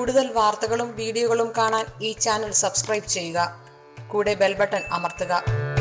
കൂടുതൽ വാർത്തകളും വീഡിയോകളും കാണാൻ ഈ ചാനൽ സബ്സ്ക്രൈബ് ചെയ്യുക കൂടെ ബെൽ ബട്ടൺ അമർത്തുക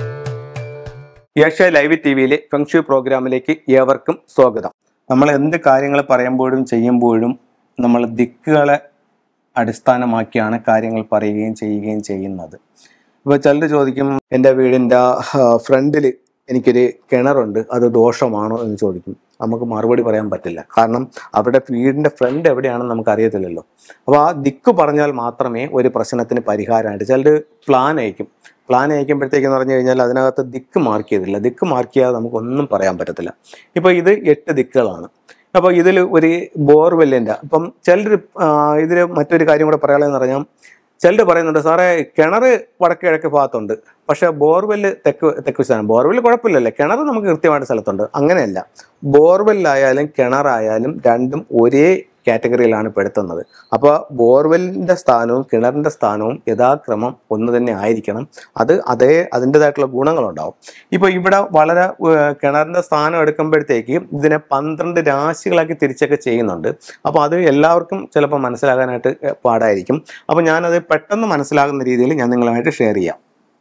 ഏഷ്യ ലൈവ് ടി വിയിലെ ഫെങ്ഷു പ്രോഗ്രാമിലേക്ക് ഏവർക്കും സ്വാഗതം നമ്മൾ എന്ത് കാര്യങ്ങൾ പറയുമ്പോഴും ചെയ്യുമ്പോഴും നമ്മൾ ദിക്കുകളെ അടിസ്ഥാനമാക്കിയാണ് കാര്യങ്ങൾ പറയുകയും ചെയ്യുകയും ചെയ്യുന്നത് ഇപ്പോൾ ചിലർ ചോദിക്കും എൻ്റെ വീടിൻ്റെ ഫ്രണ്ടിൽ എനിക്കൊരു കിണറുണ്ട് അത് ദോഷമാണോ എന്ന് ചോദിക്കും നമുക്ക് മറുപടി പറയാൻ പറ്റില്ല കാരണം അവിടെ വീടിൻ്റെ ഫ്രണ്ട് എവിടെയാണെന്ന് നമുക്ക് അറിയത്തില്ലല്ലോ അപ്പോൾ ആ ദിക്ക് പറഞ്ഞാൽ മാത്രമേ ഒരു പ്രശ്നത്തിന് പരിഹാരമായിട്ട് ചിലർ പ്ലാൻ അയക്കും പ്ലാൻ അയക്കുമ്പോഴത്തേക്കെന്ന് പറഞ്ഞു കഴിഞ്ഞാൽ അതിനകത്ത് ദിക്ക് മാർക്ക് ചെയ്തില്ല ദിക്ക് മാർക്ക് ചെയ്യാതെ നമുക്കൊന്നും പറയാൻ പറ്റത്തില്ല ഇപ്പോൾ ഇത് എട്ട് ദിക്കുകളാണ് അപ്പോൾ ഇതിൽ ഒരു ബോർവെല്ലിൻ്റെ ഇപ്പം ചിലർ ഇതിൽ മറ്റൊരു കാര്യം കൂടെ പറയാനുള്ളതെന്ന് പറഞ്ഞാൽ ചിലർ പറയുന്നുണ്ട് സാറേ കിണർ വടക്ക് കിഴക്ക് ഭാഗത്തുണ്ട് പക്ഷേ ബോർവെല്ല് തെക്ക് തെക്ക് വശമാണ് ബോർവെല്ല് കുഴപ്പമില്ലല്ലേ കിണർ നമുക്ക് കൃത്യമായിട്ട് സ്ഥലത്തുണ്ട് അങ്ങനെയല്ല ബോർവെല്ലായാലും കിണറായാലും രണ്ടും ഒരേ കാറ്റഗറിയിലാണ് പെടുത്തുന്നത് അപ്പോൾ ബോർവെല്ലിൻ്റെ സ്ഥാനവും കിണറിൻ്റെ സ്ഥാനവും യഥാക്രമം ഒന്ന് തന്നെ ആയിരിക്കണം അത് അതേ അതിൻ്റെതായിട്ടുള്ള ഗുണങ്ങളുണ്ടാവും ഇപ്പോൾ ഇവിടെ വളരെ ഏർ, കിണറിൻ്റെ സ്ഥാനം എടുക്കുമ്പോഴത്തേക്ക് ഇതിനെ പന്ത്രണ്ട് രാശികളാക്കി തിരിച്ചൊക്കെ ചെയ്യുന്നുണ്ട് അപ്പോൾ അത് എല്ലാവർക്കും ചിലപ്പോൾ മനസ്സിലാകാനായിട്ട് ഏർ, പാടായിരിക്കും അപ്പോൾ ഞാനത് പെട്ടെന്ന് മനസ്സിലാകുന്ന രീതിയിൽ ഞാൻ നിങ്ങളുമായിട്ട് ഷെയർ ചെയ്യാം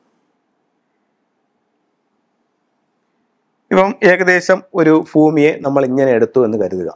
ഇപ്പം ഏകദേശം ഒരു ഭൂമിയെ നമ്മൾ ഇങ്ങനെ എടുത്തു എന്ന് കരുതുക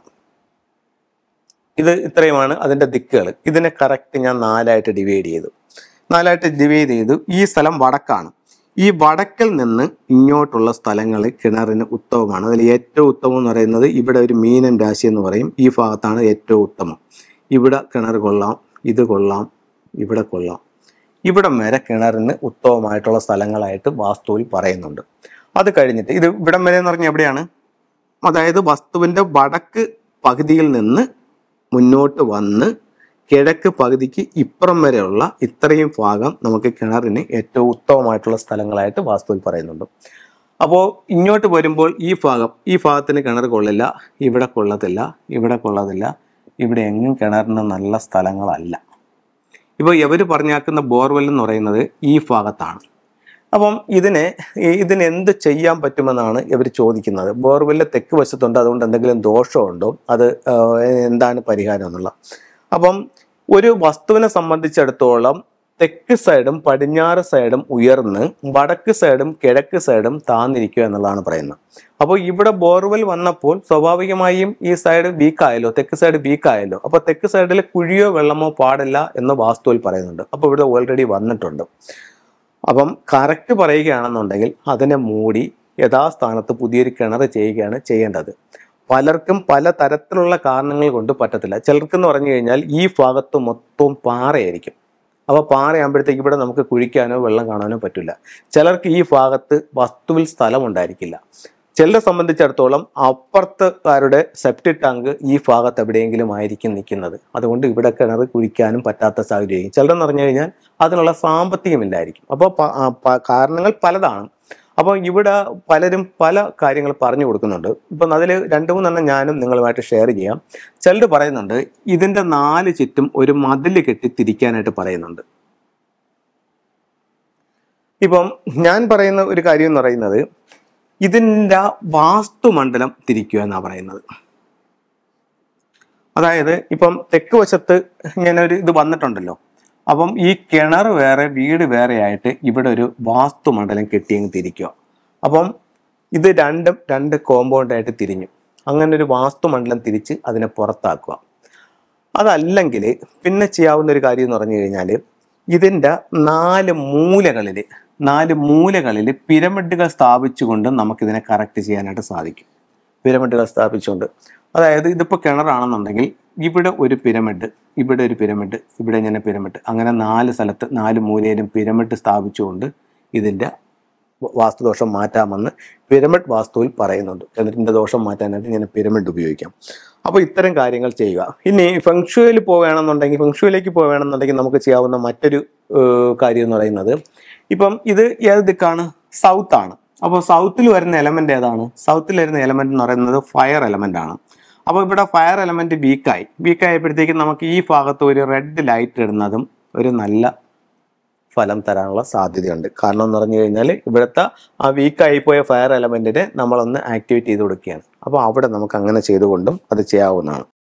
ഇത് ഇത്രയുമാണ് അതിൻ്റെ ദിക്കുകൾ ഇതിനെ കറക്റ്റ് ഞാൻ നാലായിട്ട് ഡിവൈഡ് ചെയ്തു നാലായിട്ട് ഡിവൈഡ് ചെയ്തു ഈ സ്ഥലം വടക്കാണ് ഈ വടക്കിൽ നിന്ന് ഇങ്ങോട്ടുള്ള സ്ഥലങ്ങൾ കിണറിന് ഉത്തമമാണ് അതിൽ ഏറ്റവും ഉത്തമം എന്ന് പറയുന്നത് ഇവിടെ ഒരു മീനൻ രാശി എന്ന് പറയും ഈ ഭാഗത്താണ് ഏറ്റവും ഉത്തമം ഇവിടെ കിണർ കൊള്ളാം ഇത് കൊള്ളാം ഇവിടെ കൊള്ളാം ഇവിടം വരെ കിണറിന് ഉത്തമമായിട്ടുള്ള സ്ഥലങ്ങളായിട്ട് വാസ്തുവിൽ പറയുന്നുണ്ട് അത് കഴിഞ്ഞിട്ട് ഇത് ഇവിടം വരെ എന്ന് പറഞ്ഞാൽ എവിടെയാണ് അതായത് വസ്തുവിൻ്റെ വടക്ക് പകുതിയിൽ നിന്ന് മുന്നോട്ട് വന്ന് കിഴക്ക് പകുതിക്ക് ഇപ്പുറം വരെയുള്ള ഇത്രയും ഭാഗം നമുക്ക് കിണറിന് ഏറ്റവും ഉത്തമമായിട്ടുള്ള സ്ഥലങ്ങളായിട്ട് വാസ്തുവിൽ പറയുന്നുണ്ട് അപ്പോൾ ഇങ്ങോട്ട് വരുമ്പോൾ ഈ ഭാഗം ഈ ഭാഗത്തിന് കിണർ കൊള്ളില്ല ഇവിടെ കൊള്ളത്തില്ല ഇവിടെ കൊള്ളത്തില്ല ഇവിടെ എങ്ങും കിണറിന് നല്ല സ്ഥലങ്ങളല്ല ഇപ്പോൾ ഇവർ പറഞ്ഞാക്കുന്ന ബോർവെൽ എന്ന് പറയുന്നത് ഈ ഭാഗത്താണ് അപ്പം ഇതിനെ ഈ- ഇതിന് എന്ത് ചെയ്യാൻ പറ്റുമെന്നാണ് ഇവർ ചോദിക്കുന്നത് ബോർവെല്ല് തെക്ക് വശത്തുണ്ട് അതുകൊണ്ട് എന്തെങ്കിലും ദോഷമുണ്ടോ അത് ആ, എന്താണ് പരിഹാരം എന്നുള്ള അപ്പം ഒരു വസ്തുവിനെ സംബന്ധിച്ചിടത്തോളം തെക്ക് സൈഡും പടിഞ്ഞാറ് സൈഡും ഉയർന്ന് വടക്ക് സൈഡും കിഴക്ക് സൈഡും താന്നിരിക്കുക എന്നുള്ളതാണ് പറയുന്നത് അപ്പോൾ ഇവിടെ ബോർവെൽ വന്നപ്പോൾ സ്വാഭാവികമായും ഈ സൈഡ് വീക്കായല്ലോ തെക്ക് സൈഡ് വീക്കായല്ലോ അപ്പോൾ തെക്ക് സൈഡിൽ കുഴിയോ വെള്ളമോ പാടില്ല എന്ന് വാസ്തുവിൽ പറയുന്നുണ്ട് അപ്പോൾ ഇവിടെ ഓൾറെഡി വന്നിട്ടുണ്ട് അപ്പം കറക്റ്റ് പറയുകയാണെന്നുണ്ടെങ്കിൽ അതിനെ മൂടി യഥാസ്ഥാനത്ത് പുതിയൊരു കിണർ ചെയ്യുകയാണ് ചെയ്യേണ്ടത് പലർക്കും പല തരത്തിലുള്ള കാരണങ്ങൾ കൊണ്ട് പറ്റത്തില്ല ചിലർക്കെന്ന് പറഞ്ഞു കഴിഞ്ഞാൽ ഈ ഭാഗത്ത് മൊത്തവും പാറയായിരിക്കും അപ്പോൾ പാറയാകുമ്പോഴത്തേക്ക് ഇവിടെ നമുക്ക് കുഴിക്കാനോ വെള്ളം കാണാനോ പറ്റില്ല ചിലർക്ക് ഈ ഭാഗത്ത് വസ്തുവിൽ സ്ഥലം ഉണ്ടായിരിക്കില്ല ചിലരെ സംബന്ധിച്ചിടത്തോളം അപ്പുറത്തുകാരുടെ സെപ്റ്റി ടാങ്ക് ഈ ഭാഗത്ത് എവിടെയെങ്കിലും ആയിരിക്കും നിൽക്കുന്നത് അതുകൊണ്ട് ഇവിടെ കിണർ കുഴിക്കാനും പറ്റാത്ത സാഹചര്യം ചിലരെന്ന് പറഞ്ഞു കഴിഞ്ഞാൽ അതിനുള്ള സാമ്പത്തികമില്ലായിരിക്കും അപ്പോൾ പ- ആ പ- കാരണങ്ങൾ പലതാണ് അപ്പോൾ ഇവിടെ പലരും പല കാര്യങ്ങൾ പറഞ്ഞു കൊടുക്കുന്നുണ്ട് ഇപ്പം അതിൽ രണ്ട് മൂന്നെണ്ണം ഞാനും നിങ്ങളുമായിട്ട് ഷെയർ ചെയ്യാം ചിലർ പറയുന്നുണ്ട് ഇതിൻ്റെ നാല് ചുറ്റും ഒരു മതിൽ കെട്ടി തിരിക്കാനായിട്ട് പറയുന്നുണ്ട് ഇപ്പം ഞാൻ പറയുന്ന ഒരു കാര്യം എന്ന് പറയുന്നത് ഇതിൻ്റെ വാസ്തുമണ്ഡലം തിരിക്കുക എന്നാണ് പറയുന്നത് അതായത് ഇപ്പം തെക്ക് വശത്ത് ഇങ്ങനെ ഒരു ഇത് വന്നിട്ടുണ്ടല്ലോ അപ്പം ഈ കിണർ വേറെ വീട് വേറെ ആയിട്ട് ഇവിടെ ഒരു വാസ്തുമണ്ഡലം കെട്ടിയങ്ങ് തിരിക്കുക അപ്പം ഇത് രണ്ടും രണ്ട് കോമ്പൗണ്ടായിട്ട് തിരിഞ്ഞു അങ്ങനെ ഒരു വാസ്തുമണ്ഡലം തിരിച്ച് അതിനെ പുറത്താക്കുക അതല്ലെങ്കിൽ പിന്നെ ചെയ്യാവുന്ന ഒരു കാര്യം എന്ന് പറഞ്ഞു കഴിഞ്ഞാൽ ഇതിൻ്റെ നാല് മൂലകളിൽ നാല് മൂലകളിൽ പിരമിഡുകൾ സ്ഥാപിച്ചുകൊണ്ട് നമുക്കിതിനെ കറക്റ്റ് ചെയ്യാനായിട്ട് സാധിക്കും പിരമിഡുകൾ സ്ഥാപിച്ചുകൊണ്ട് അതായത് ഇതിപ്പോൾ കിണറാണെന്നുണ്ടെങ്കിൽ ഇവിടെ ഒരു പിരമിഡ് ഇവിടെ ഒരു പിരമിഡ് ഇവിടെ ഇങ്ങനെ പിരമിഡ് അങ്ങനെ നാല് സ്ഥലത്ത് നാല് മൂലയിലും പിരമിഡ് സ്ഥാപിച്ചുകൊണ്ട് ഇതിൻ്റെ വാസ്തുദോഷം മാറ്റാമെന്ന് പിരമിഡ് വാസ്തുവിൽ പറയുന്നുണ്ട് കിണറ്റിൻ്റെ ദോഷം മാറ്റാനായിട്ട് ഇങ്ങനെ പിരമിഡ് ഉപയോഗിക്കാം അപ്പോൾ ഇത്തരം കാര്യങ്ങൾ ചെയ്യുക ഇനി ഫെങ്ഷുവിൽ പോവുകയാണെന്നുണ്ടെങ്കിൽ ഫെങ്ഷുവിലേക്ക് പോവുകയാണെന്നുണ്ടെങ്കിൽ നമുക്ക് ചെയ്യാവുന്ന മറ്റൊരു ഏഹ്, കാര്യം എന്ന് പറയുന്നത് ഇപ്പം ഇത് ഏത് ദിക്കാണ് സൗത്ത് ആണ് അപ്പോൾ സൗത്തിൽ വരുന്ന എലമെന്റ് ഏതാണ് സൗത്തിൽ വരുന്ന എലമെന്റ് എന്ന് പറയുന്നത് ഫയർ എലമെന്റ് ആണ് അപ്പോൾ ഇവിടെ ഫയർ എലമെന്റ് വീക്കായി വീക്കായപ്പോഴത്തേക്കും നമുക്ക് ഈ ഭാഗത്ത് ഒരു റെഡ് ലൈറ്റ് ഇടുന്നതും ഒരു നല്ല ഫലം തരാനുള്ള സാധ്യതയുണ്ട് കാരണം എന്ന് പറഞ്ഞു കഴിഞ്ഞാൽ ഇവിടുത്തെ ആ വീക്കായി പോയ ഫയർ എലമെന്റിനെ നമ്മളൊന്ന് ആക്ടിവേറ്റ് ചെയ്ത് കൊടുക്കുകയാണ് അപ്പോൾ അവിടെ നമുക്ക് അങ്ങനെ ചെയ്തുകൊണ്ടും അത് ചെയ്യാവുന്നതാണ്